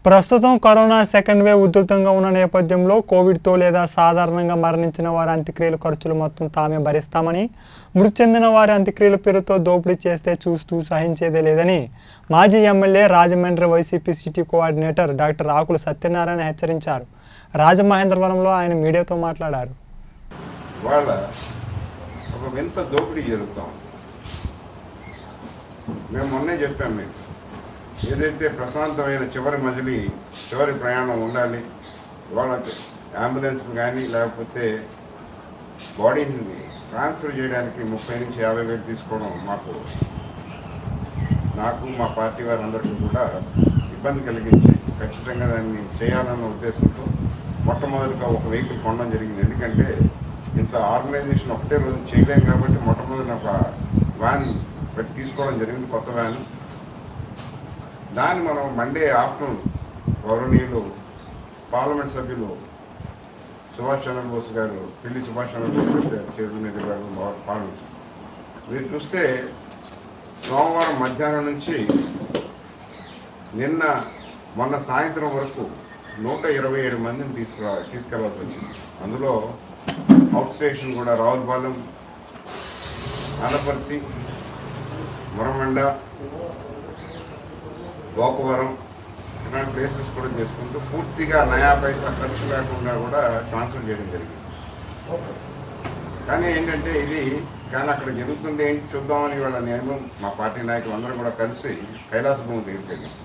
ప్రస్తుతం corona second wave ఉధృతంగా ఉన్న నేపథ్యంలో కోవిడ్తో లేదా సాధారణంగా మరణించిన వారి అంత్యక్రియల ఖర్చులు మొత్తం తామే భరిస్తామని మృతి చెందిన వారి అంత్యక్రియల పేరుతో దోపిడీ చేస్తే చూస్తూ సహించేదే లేదని మాజీ MLA Rajahmundry YCP city coordinator doctor Akula Satyanarayana హెచ్చరించారు రాజమహేంద్రవరంలో ఆయన మీడియాతో మాట్లాడారు వాళ్ళ ఒక వింత దోపిడీ జరుగుతాం మేము మొన్నే చెప్పాం మీకు ఏదైతే ప్రశాంతమైన చివరి మజిలీ చివరి ప్రయాణం ఉండాలి వాళ్ళకి అంబులెన్స్ కానీ లేకపోతే బాడీని ట్రాన్స్ఫర్ చేయడానికి ముప్పై నుంచి యాభై వేలు తీసుకోవడం మాకు నాకు మా పార్టీ వారందరికీ కూడా ఇబ్బంది కలిగించి ఖచ్చితంగా దాన్ని చేయాలన్న ఉద్దేశంతో మొట్టమొదటిగా ఒక వెహికల్ కొనడం జరిగింది ఎందుకంటే ఇంత ఆర్గనైజేషన్ ఒకటే రోజు చేయలేం కాబట్టి మొట్టమొదటి ఒక వ్యాన్ పెట్టి తీసుకోవడం జరిగింది కొత్త వ్యాన్ దాన్ని మనం మండే ఆఫ్టర్నూన్ గౌరవనీయులు పార్లమెంట్ సభ్యులు సుభాష్ చంద్రబోస్ గారు పిల్లి సుభాష్ చంద్రబోస్ గారు చేతుల మీద గారు పాల్గొన్నారు మీరు చూస్తే సోమవారం మధ్యాహ్నం నుంచి నిన్న మొన్న సాయంత్రం వరకు నూట ఇరవై ఏడు మందిని తీసుకురా తీసుకెళ్లాల్సి వచ్చింది అందులో అవుట్ స్టేషన్ కూడా రావులపాలెం ఆనపర్తి మురమండ గోకవరం ఇలాంటి ప్లేసెస్ కూడా చేసుకుంటూ పూర్తిగా నయా పైసా ఖర్చు లేకుండా కూడా ట్రాన్స్ఫర్ చేయడం జరిగింది కానీ ఏంటంటే ఇది కానీ అక్కడ జరుగుతుంది ఏంటి చూద్దామని వాళ్ళ నేను మా పార్టీ నాయకులు అందరూ కూడా కలిసి కైలాస భూమి దగ్గరికి వెళ్ళాం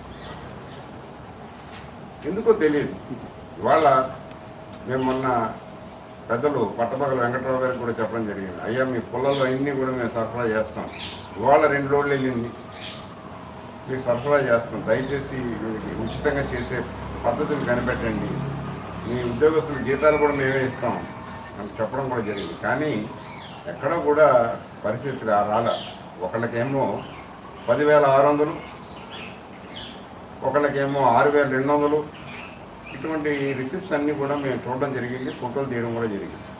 ఎందుకో తెలియదు ఇవాళ మేము మొన్న పెద్దలు పట్టపగల వెంకట్రావు గారికి కూడా చెప్పడం జరిగింది అయ్యా మీ పొలాల్లో అన్నీ కూడా మేము సరఫరా చేస్తాం ఇవాళ రెండు రోజులు వెళ్ళింది మీకు సరఫరా చేస్తాం దయచేసి వీళ్ళకి ఉచితంగా చేసే పద్ధతులు కనిపెట్టండి మీ ఉద్యోగస్తుల జీతాలు కూడా మేమే ఇస్తాం అని చెప్పడం కూడా జరిగింది కానీ ఎక్కడ కూడా పరిస్థితి రా- రాల ఒకళ్ళకేమో పదివేల ఆరు వందలు ఒకళ్ళకేమో ఆరు వేల రెండు వందలు ఇటువంటి రిసిప్ట్స్ అన్నీ కూడా మేము చూడడం జరిగింది ఫోటోలు తీయడం కూడా జరిగింది